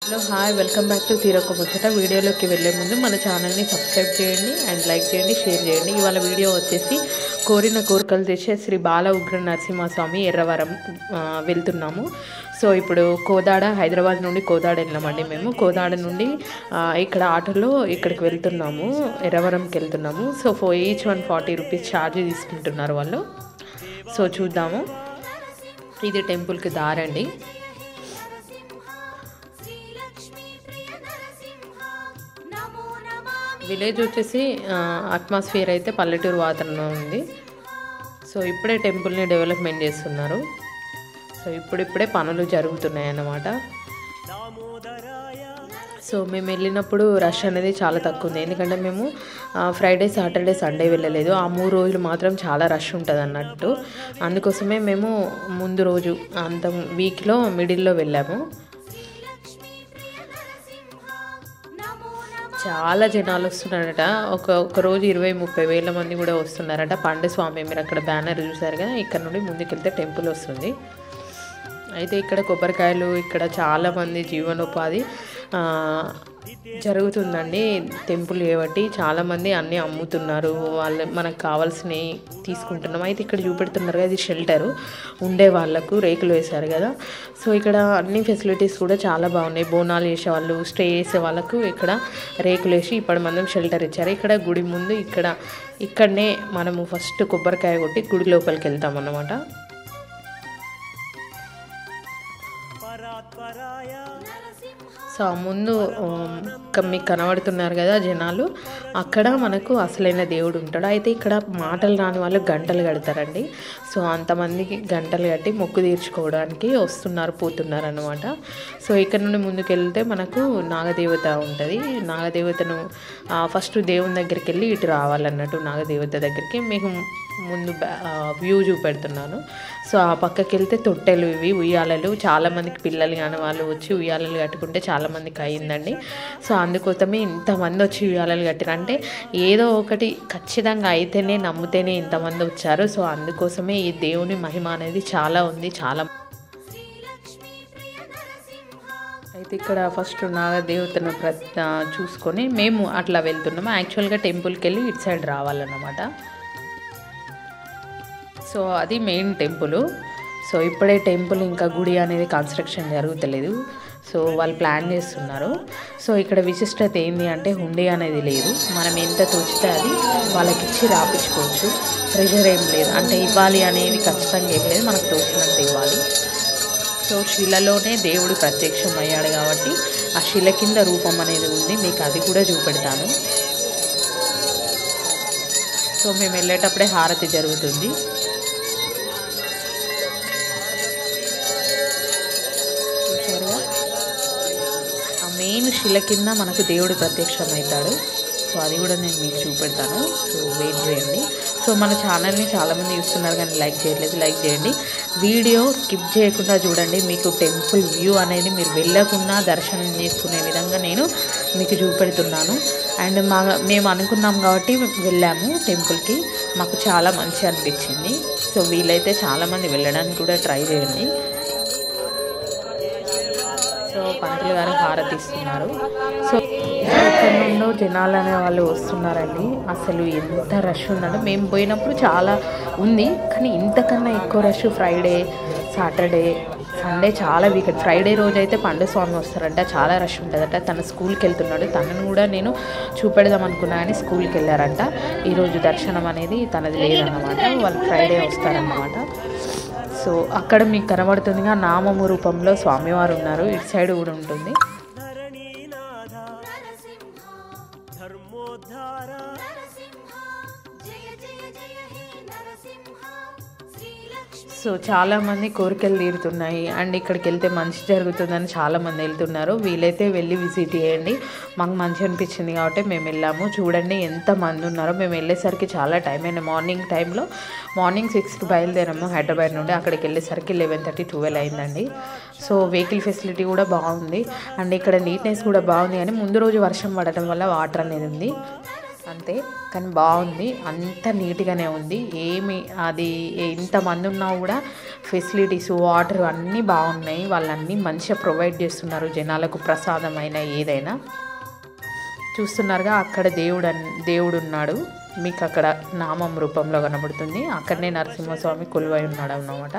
hello hi welcome back to తీరొక ముచ్చట వీడియోలోకి వెళ్ళే ముందు మన ఛానల్ని సబ్స్క్రైబ్ చేయండి అండ్ లైక్ చేయండి షేర్ చేయండి ఇవాళ వీడియో వచ్చేసి కోరిన కోరికలు తెచ్చే శ్రీ బాల ఉగ్ర నరసింహస్వామి ఎర్రవరం ఆ, వెళ్తున్నాము సో ఇప్పుడు కోదాడ హైదరాబాద్ నుండి కోదాడ వెళ్ళామండి మేము కోదాడ నుండి ఆ, ఇక్కడ ఆటోలో ఇక్కడికి వెళ్తున్నాము ఎర్రవరంకి వెళ్తున్నాము so for each one forty rupees charge తీసుకుంటున్నారు వాళ్ళు సో చూద్దాము ఇది టెంపుల్కి దారండి విలేజ్ వచ్చేసి అట్మాస్ఫియర్ అయితే పల్లెటూరు వాతావరణం ఉంది సో ఇప్పుడే టెంపుల్ని డెవలప్మెంట్ చేస్తున్నారు సో ఇప్పుడిప్పుడే పనులు జరుగుతున్నాయి అన్నమాట సో మేము వెళ్ళినప్పుడు రష్ అనేది చాలా తక్కువ ఉంది ఎందుకంటే మేము ఫ్రైడే సాటర్డే సండే వెళ్ళలేదు ఆ మూడు రోజులు మాత్రం చాలా రష్ ఉంటుంది అన్నట్టు అందుకోసమే మేము ముందు రోజు అంత వీక్లో మిడిల్లో వెళ్ళాము చాలా జనాలు వస్తున్నారట ఒక ఒక రోజు ఇరవై ముప్పై వేల మంది కూడా వస్తున్నారట పండు స్వామి మీరు అక్కడ బ్యానర్ చూసారు కదా ఇక్కడ నుండి ముందుకెళ్తే టెంపుల్ వస్తుంది అయితే ఇక్కడ కొబ్బరికాయలు ఇక్కడ చాలా మంది జీవనోపాధి ఆ, జరుగుతుందండి టెంపుల్ కాబట్టి చాలామంది అన్నీ అమ్ముతున్నారు వాళ్ళు మనకు కావాల్సినవి తీసుకుంటున్నాం అయితే ఇక్కడ చూపెడుతున్నారు కదా ఇది షెల్టరు ఉండే వాళ్ళకు రేకులు వేశారు కదా సో ఇక్కడ అన్ని ఫెసిలిటీస్ కూడా చాలా బాగున్నాయి బోనాలు చేసే వాళ్ళు స్టే చేసే వాళ్ళకు ఇక్కడ రేకులు వేసి ఇప్పుడు మనం షెల్టర్ ఇచ్చారు ఇక్కడ గుడి ముందు ఇక్కడ ఇక్కడనే మనము ఫస్ట్ కొబ్బరికాయ కొట్టి గుడి లోపలికి వెళ్తాం అన్నమాట సో ఆ ముందు ఉమ్, క- మీకు కనబడుతున్నారు కదా జనాలు అక్కడ మనకు అసలైన దేవుడు ఉంటాడు అయితే ఇక్కడ మాటలు రాని వాళ్ళు గంటలు కడతారండి సో అంతమందికి గంటలు కట్టి మొక్కు తీర్చుకోవడానికి వస్తున్నారు పోతున్నారు అనమాట సో ఇక్కడ నుండి ముందుకు వెళ్తే మనకు నాగదేవత ఉంటుంది నాగదేవతను ఆ, ఫస్ట్ దేవుని దగ్గరికి వెళ్ళి ఇటు రావాలన్నట్టు నాగదేవత దగ్గరికి మీకు ముందు బ్యా- ఆ, వ్యూ చూపెడుతున్నాను సో ఆ పక్కకి వెళ్తే తొట్టెలు ఇవి ఉయ్యాలలు చాలామందికి పిల్లలు కానీ వాళ్ళు వచ్చి ఉయ్యాలలు కట్టుకుంటే చాలామందికి అయిందండి సో అందుకోసమే ఇంతమంది వచ్చి ఉయ్యాలలు కట్టారు అంటే ఏదో ఒకటి ఖచ్చితంగా అయితేనే నమ్మితేనే ఇంతమంది వచ్చారు సో అందుకోసమే ఈ దేవుని మహిమ అనేది చాలా ఉంది చాలా అయితే ఇక్కడ ఫస్ట్ నాగదేవతను ప్ర ఆ, చూసుకొని మేము అట్లా వెళ్తున్నాము యాక్చువల్గా టెంపుల్కి వెళ్ళి ఇటు సైడ్ రావాలన్నమాట సో అది మెయిన్ టెంపుల్ సో ఇప్పుడే టెంపుల్ ఇంకా గుడి అనేది కన్స్ట్రక్షన్ జరుగుతలేదు సో వాళ్ళు ప్లాన్ చేస్తున్నారు సో ఇక్కడ విశిష్టత ఏంటి అంటే హుండీ అనేది లేదు మనం ఎంత తోచితే అది వాళ్ళకి ఇచ్చి రాపించుకోవచ్చు ప్రెషర్ ఏం లేదు అంటే ఇవ్వాలి అనేది ఖచ్చితంగా ఏం లేదు మనకు తోచినంత ఇవ్వాలి సో శిలలోనే దేవుడు ప్రత్యక్షం అయ్యాడు కాబట్టి ఆ శిల కింద రూపం అనేది ఉంది మీకు అది కూడా చూపెడతాను సో మేము వెళ్ళేటప్పుడే హారతి జరుగుతుంది చూసారుగా ఆ మెయిన్ శిల కింద మనకు దేవుడు ప్రత్యక్షం అవుతాడు సో అది కూడా నేను మీకు చూపెడతాను సో వెయిట్ చేయండి సో మన ఛానల్ని చాలామంది చూస్తున్నారు కానీ లైక్ చేయట్లేదు లైక్ చేయండి వీడియో స్కిప్ చేయకుండా చూడండి మీకు టెంపుల్ వ్యూ అనేది మీరు వెళ్ళకుండా దర్శనం చేసుకునే విధంగా నేను మీకు చూపెడుతున్నాను అండ్ మా మేము అనుకున్నాం కాబట్టి వెళ్ళాము టెంపుల్కి మాకు చాలా మంచి అనిపించింది సో వీలైతే చాలామంది వెళ్ళడానికి కూడా ట్రై చేయండి సో పంతులు గారు హారతి ఇస్తున్నారు సో ఎక్కడి నుండో జనాలు అనే వాళ్ళు వస్తున్నారండి అసలు ఎంత రష్ ఉందంటే మేము పోయినప్పుడు చాలా ఉంది కానీ ఇంతకన్నా ఎక్కువ రష్ ఫ్రైడే సాటర్డే సండే చాలా వీకెండ్ ఫ్రైడే రోజు అయితే పండు స్వామి వస్తారంట చాలా రష్ ఉంటుందట తన స్కూల్కి వెళ్తున్నాడు తనను కూడా నేను చూపెడదాం అనుకున్నా కానీ స్కూల్కి వెళ్ళారంట ఈరోజు దర్శనం అనేది తనది లేదన్నమాట వాళ్ళు ఫ్రైడే వస్తారన్నమాట సో అక్కడ మీకు కనబడుతుందిగా నామము రూపంలో స్వామివారు ఉన్నారు ఇటు సైడ్ కూడా ఉంటుంది సో చాలా మంది కోరికలు తీరుతున్నాయి అండ్ ఇక్కడికి వెళ్తే మంచి జరుగుతుందని చాలా మంది వెళ్తున్నారు వీలైతే వెళ్ళి విజిట్ చేయండి మాకు మంచి అనిపించింది కాబట్టి మేము వెళ్ళాము చూడండి ఎంత మంది ఉన్నారో మేము వెళ్ళేసరికి చాలా టైం అయింది మార్నింగ్ టైంలో మార్నింగ్ సిక్స్కి బయలుదేరాము హైదరాబాద్ నుండి అక్కడికి వెళ్ళేసరికి లెవెన్ థర్టీ ట్వెల్వ్ అయిందండి సో వెహికల్ ఫెసిలిటీ కూడా బాగుంది అండ్ ఇక్కడ నీట్నెస్ కూడా బాగుంది కానీ ముందు రోజు వర్షం పడటం వల్ల వాటర్ అనేది ఉంది అంతే కానీ బాగుంది అంత నీట్గానే ఉంది ఏమి అది ఎంతమంది ఉన్నా కూడా ఫెసిలిటీస్ వాటర్ అన్నీ బాగున్నాయి వాళ్ళన్నీ మంచిగా ప్రొవైడ్ చేస్తున్నారు జనాలకు ప్రసాదమైన ఏదైనా చూస్తున్నారుగా అక్కడ దేవుడు అన్- దేవుడు ఉన్నాడు మీకు అక్కడ నామం రూపంలో కనబడుతుంది అక్కడనే నరసింహస్వామి కొలువై ఉన్నాడు అన్నమాట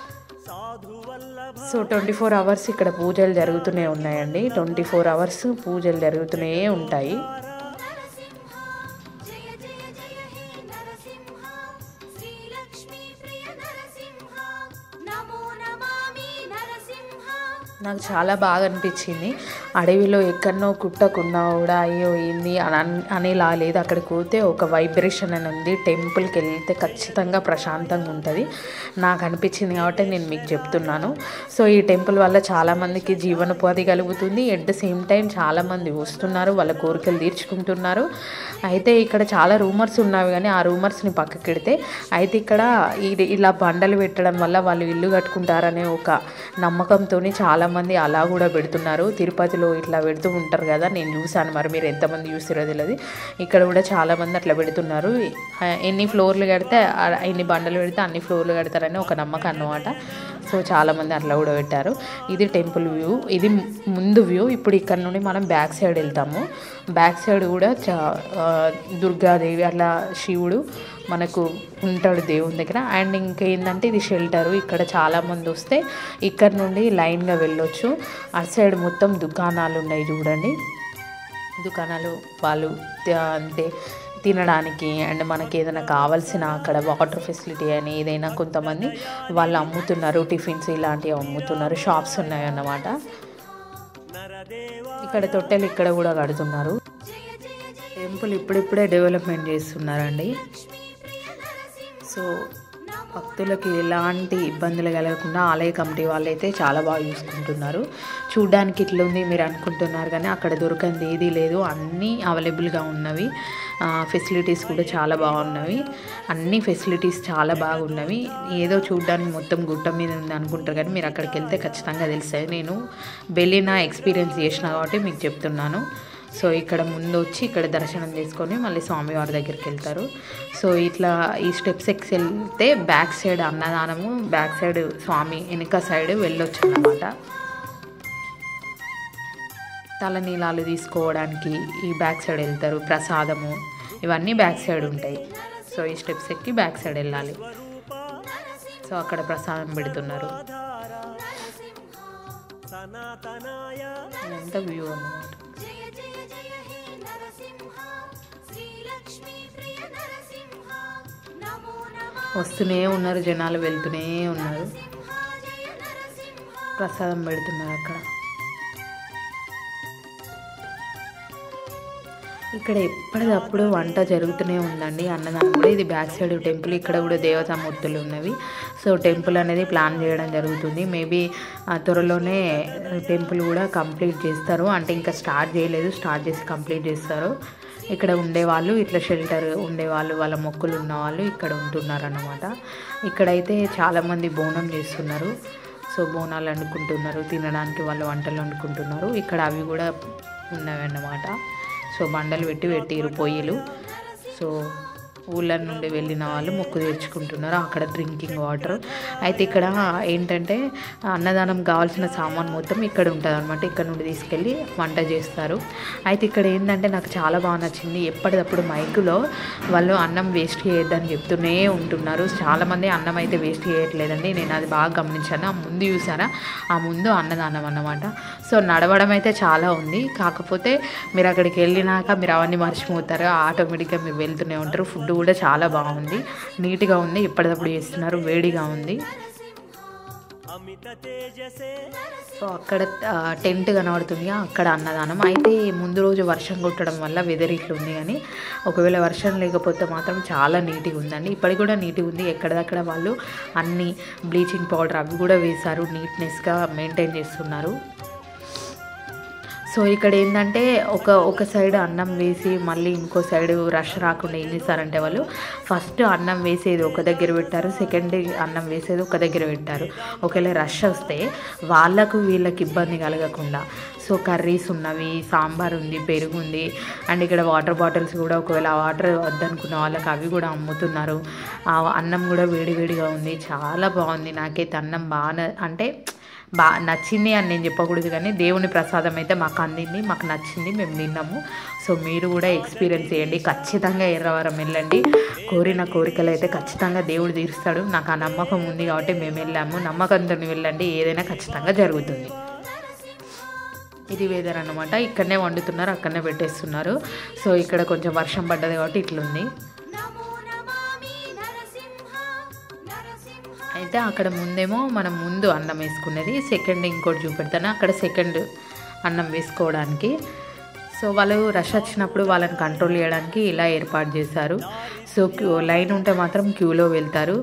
సో ట్వంటీ ఫోర్ అవర్స్ ఇక్కడ పూజలు జరుగుతూనే ఉన్నాయండి ట్వంటీ ఫోర్ అవర్స్ పూజలు జరుగుతూనే ఉంటాయి జయ జయ జయ హే నరసింహ శ్రీలక్ష్మీ ప్రియ నరసింహ నమో నమామి నరసింహ నాకు చాలా బాగా అనిపించింది అడవిలో ఎక్కడనో కుట్టకున్నా కూడా అయ్యో ఏంది అని అన్- అనేలా లేదు అక్కడికి పోతే ఒక వైబ్రేషన్ అని ఉంది టెంపుల్కి వెళ్తే ఖచ్చితంగా ప్రశాంతంగా ఉంటుంది నాకు అనిపించింది కాబట్టి నేను మీకు చెప్తున్నాను సో ఈ టెంపుల్ వల్ల చాలామందికి జీవనోపాధి కలుగుతుంది ఎట్ ద సేమ్ టైం చాలామంది వస్తున్నారు వాళ్ళ కోరికలు తీర్చుకుంటున్నారు అయితే ఇక్కడ చాలా రూమర్స్ ఉన్నవి కానీ ఆ రూమర్స్ని పక్కకి పెడితే అయితే ఇక్కడ ఇది ఇలా బండలు పెట్టడం వల్ల వాళ్ళు ఇల్లు కట్టుకుంటారనే ఒక నమ్మకంతో చాలామంది అలా కూడా పెడుతున్నారు తిరుపతిలో ఇట్లా పెడుతూ ఉంటారు కదా నేను చూశాను మరి మీరు ఎంతమంది చూసారో తెలియదు ఇక్కడ కూడా చాలామంది అట్లా పెడుతున్నారు ఆ, ఎన్ని ఫ్లోర్లు కడితే ఆ, ఎన్ని బండలు పెడితే అన్ని ఫ్లోర్లు కడతారని ఒక నమ్మకం అన్నమాట సో చాలామంది అట్లా కూడా పెట్టారు ఇది టెంపుల్ వ్యూ ఇది ముందు వ్యూ ఇప్పుడు ఇక్కడ నుండి మనం బ్యాక్ సైడ్ వెళ్తాము బ్యాక్ సైడ్ కూడా చా ఆ, దుర్గాదేవి అట్లా శివుడు మనకు ఉంటాడు దేవుని దగ్గర అండ్ ఇంకేంటంటే ఇది షెల్టరు ఇక్కడ చాలామంది వస్తే ఇక్కడ నుండి లైన్గా వెళ్ళొచ్చు అటు సైడ్ మొత్తం దుకాణాలు ఉన్నాయి చూడండి దుకాణాలు వాళ్ళు త- అంటే తినడానికి అండ్ మనకి ఏదైనా కావాల్సిన అక్కడ వాటర్ ఫెసిలిటీ అని ఏదైనా కొంతమంది వాళ్ళు అమ్ముతున్నారు టిఫిన్స్ ఇలాంటివి అమ్ముతున్నారు షాప్స్ ఉన్నాయి అన్నమాట ఇక్కడ తొట్టెలు ఇక్కడ కూడా కడుతున్నారు టెంపుల్ ఇప్పుడిప్పుడే డెవలప్మెంట్ చేస్తున్నారండి సో భక్తులకి ఎలాంటి ఇబ్బందులు కలగకుండా ఆలయ కమిటీ వాళ్ళైతే చాలా బాగా చూసుకుంటున్నారు చూడ్డానికి ఇట్లా ఉంది మీరు అనుకుంటున్నారు కానీ అక్కడ దొరకంది ఏదీ లేదు అన్నీ అవైలబుల్గా ఉన్నవి ఫెసిలిటీస్ కూడా చాలా బాగున్నవి అన్ని ఫెసిలిటీస్ చాలా బాగున్నవి ఏదో చూడ్డానికి మొత్తం గుట్ట మీద ఉంది అనుకుంటారు కానీ మీరు అక్కడికి వెళ్తే ఖచ్చితంగా తెలుస్తుంది నేను వెళ్ళిన ఎక్స్పీరియన్స్ చేసిన కాబట్టి మీకు చెప్తున్నాను సో ఇక్కడ ముందు వచ్చి ఇక్కడ దర్శనం చేసుకొని మళ్ళీ స్వామివారి దగ్గరికి వెళ్తారు సో ఇట్లా ఈ స్టెప్స్ ఎక్స్ వెళ్తే బ్యాక్ సైడ్ అన్నదానము బ్యాక్ సైడ్ స్వామి వెనుక సైడ్ వెళ్ళొచ్చు అన్నమాట తలనీలాలు తీసుకోవడానికి ఈ బ్యాక్ సైడ్ వెళ్తారు ప్రసాదము ఇవన్నీ బ్యాక్ సైడ్ ఉంటాయి సో ఈ స్టెప్స్ ఎక్కి బ్యాక్ సైడ్ వెళ్ళాలి సో అక్కడ ప్రసాదం పెడుతున్నారు ఇదంతా వ్యూ అన్నమాట జయ జయ జయ హే నరసింహ శ్రీలక్ష్మీ ప్రియ నరసింహ నమో నమామి వస్తూనే ఉన్నారు జనాలు వెళ్తూనే ఉన్నారు జయ నరసింహ ప్రసాదం పెడుతున్నారు అక్కడ ఇక్కడ ఎప్పటికప్పుడు వంట జరుగుతూనే ఉందండి అన్నదానం కూడా ఇది బ్యాక్ సైడ్ టెంపుల్ ఇక్కడ కూడా దేవతా మూర్తులు ఉన్నవి సో టెంపుల్ అనేది ప్లాన్ చేయడం జరుగుతుంది మేబీ త్వరలోనే టెంపుల్ కూడా కంప్లీట్ చేస్తారు అంటే ఇంకా స్టార్ట్ చేయలేదు స్టార్ట్ చేసి కంప్లీట్ చేస్తారు ఇక్కడ ఉండేవాళ్ళు ఇట్లా షెల్టర్ ఉండేవాళ్ళు వాళ్ళ మొక్కులు ఉన్న వాళ్ళు ఇక్కడ ఉంటున్నారు అన్నమాట ఇక్కడైతే చాలామంది బోనం చేస్తున్నారు సో బోనాలు వండుకుంటున్నారు తినడానికి వాళ్ళు వంటలు వండుకుంటున్నారు ఇక్కడ అవి కూడా ఉన్నవి అన్నమాట సో బండలు పెట్టి పెట్టిరు పొయ్యిలు సో ఊళ్ళ నుండి వెళ్ళిన వాళ్ళు మొక్కు తీర్చుకుంటున్నారు అక్కడ డ్రింకింగ్ వాటర్ అయితే ఇక్కడ ఏంటంటే అన్నదానం కావాల్సిన సామాన్ మొత్తం ఇక్కడ ఉంటుంది అనమాట ఇక్కడ నుండి తీసుకెళ్ళి వంట చేస్తారు అయితే ఇక్కడ ఏంటంటే నాకు చాలా బాగా నచ్చింది ఎప్పటికప్పుడు మైకులో వాళ్ళు అన్నం వేస్ట్ చేయొద్దని చెప్తూనే ఉంటున్నారు చాలామంది అన్నం అయితే వేస్ట్ చేయట్లేదండి నేను అది బాగా గమనించాను ఆ ముందు చూసారా ఆ ముందు అన్నదానం అన్నమాట సో నడవడం అయితే చాలా ఉంది కాకపోతే మీరు అక్కడికి వెళ్ళినాక మీరు అవన్నీ మర్చిపోతారు ఆటోమేటిక్గా మీరు వెళ్తూనే ఉంటారు ఫుడ్ కూడా చాలా బాగుంది నీట్గా ఉంది ఎప్పటికప్పుడు చేస్తున్నారు వేడిగా ఉంది సో అక్కడ ఆ, టెంట్ కనబడుతుంది అక్కడ అన్నదానం అయితే ముందు రోజు వర్షం కొట్టడం వల్ల వెదర్ ఇట్లా ఉంది కానీ ఒకవేళ వర్షం లేకపోతే మాత్రం చాలా నీట్గా ఉందండి ఇప్పటికి కూడా నీట్గా ఉంది ఎక్కడదక్కడ వాళ్ళు అన్ని బ్లీచింగ్ పౌడర్ అవి కూడా వేశారు నీట్నెస్గా మెయింటైన్ చేస్తున్నారు సో ఇక్కడ ఏంటంటే ఒక ఒక సైడ్ అన్నం వేసి మళ్ళీ ఇంకో సైడ్ రష్ రాకుండా ఏం చేస్తారంటే వాళ్ళు ఫస్ట్ అన్నం వేసేది ఒక దగ్గర పెట్టారు సెకండ్ అన్నం వేసేది ఒక దగ్గర పెట్టారు ఒకవేళ రష్ వస్తే వాళ్ళకు వీళ్ళకి ఇబ్బంది కలగకుండా సో కర్రీస్ ఉన్నవి సాంబార్ ఉంది పెరుగు ఉంది అండ్ ఇక్కడ వాటర్ బాటిల్స్ కూడా ఒకవేళ ఆ వాటర్ వద్దనుకున్న వాళ్ళకి అవి కూడా అమ్ముతున్నారు ఆ అన్నం కూడా వేడివేడిగా ఉంది చాలా బాగుంది నాకైతే అన్నం బాగా అంటే బాగా నచ్చింది అని నేను చెప్పకూడదు కానీ దేవుని ప్రసాదం అయితే మాకు అందింది మాకు నచ్చింది మేము తిన్నాము సో మీరు కూడా ఎక్స్పీరియన్స్ చేయండి ఖచ్చితంగా ఎర్రవరం వెళ్ళండి కోరిన కోరికలు అయితే ఖచ్చితంగా దేవుడు తీరుస్తాడు నాకు ఆ నమ్మకం ఉంది కాబట్టి మేము వెళ్ళాము నమ్మకంతో వెళ్ళండి ఏదైనా ఖచ్చితంగా జరుగుతుంది ఇది వెదర్ అనమాట ఇక్కడనే వండుతున్నారు అక్కడనే పెట్టేస్తున్నారు సో ఇక్కడ కొంచెం వర్షం పడ్డది కాబట్టి ఇట్లుంది నమో నమామి నరసింహ నరసింహ అయితే అక్కడ ముందేమో మనం ముందు అన్నం వేసుకునేది సెకండ్ ఇంకోటి చూపెడతాను అక్కడ సెకండ్ అన్నం వేసుకోవడానికి సో వాళ్ళు రష్ వచ్చినప్పుడు వాళ్ళని కంట్రోల్ చేయడానికి ఇలా ఏర్పాటు చేశారు సో క్యూ లైన్ ఉంటే మాత్రం క్యూలో వెళ్తారు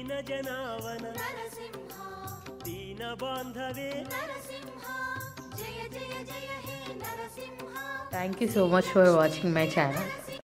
నరసింహ నరసింహ జయ జయ జయ హే Narasimha thank you so much for watching my channel